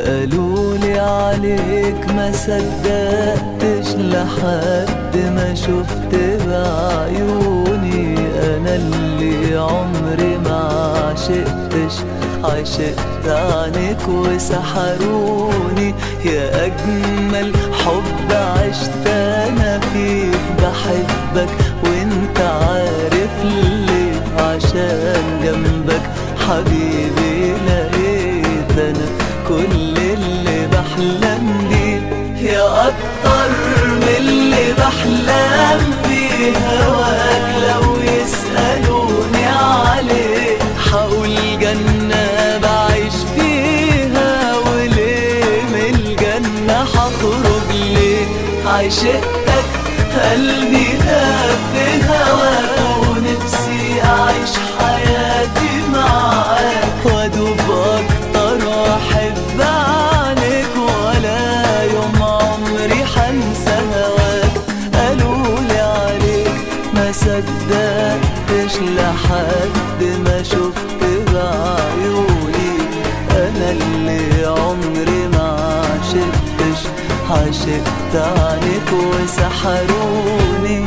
قالولي عليك ما صدقتش لحد ما شفت بعيوني انا اللي عمري ما عشقتش عشقت عنك وسحروني يا اجمل حب عشت انا فيك بحبك وانت عارف ليه عشان جنبك حبيبي لقيت انا كل اللي بحلم بيه يا اكتر من اللي بحلم بيه هواك لو يسألوني عليه حقول جنة بعيش فيها وليه من الجنة حخرج ليه عشقتك قلبي داب في هواك ونفسي أعيش حياتي معاك وأدوب أكتر وأحب عنك ولا يوم عمري حنسى هواك قالولي عليك ما صدقتش لحد ما شفت بعيوني أنا اللي عمري ما عشقتش عشقت عنك وسحروني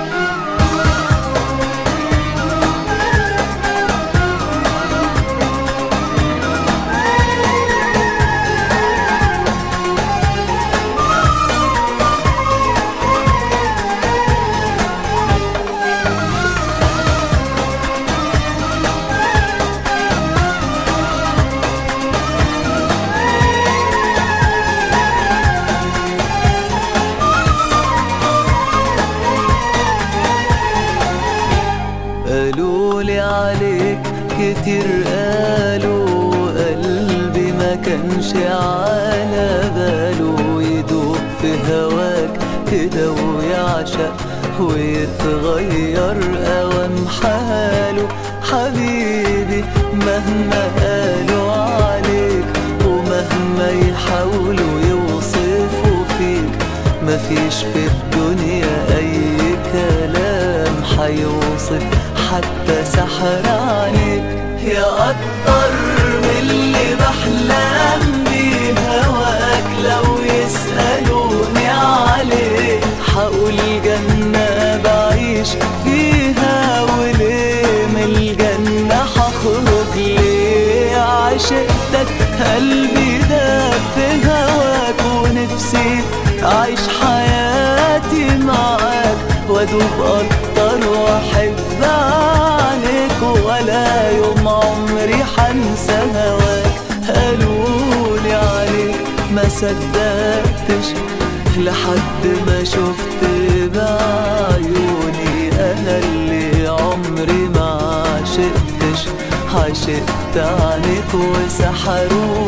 قالولي عليك كتير قالوا قلبي ما كانش على باله يدوب في هواك كده ويعشق ويتغير اوام حاله حبيبي مهما قالوا عليك ومهما يحاولوا يوصفوا فيك مفيش في الدنيا اي كلام حيوصف حتى سحر عليك يا أكتر من اللي بحلم بيه هواك لو يسألوني عليه حقول جنة بعيش فيها وليه من الجنة حخرج ليه عشقتك قلبي داب في هواك ونفسي أعيش حياتي معاك وأدوب أكتر وأحب عنك ولا يوم عمري حنسى هواك قالولي عليك ما صدقتش لحد ما شفت بعيوني أنا اللي عمري ما عشقتش عشقت عنك وسحروني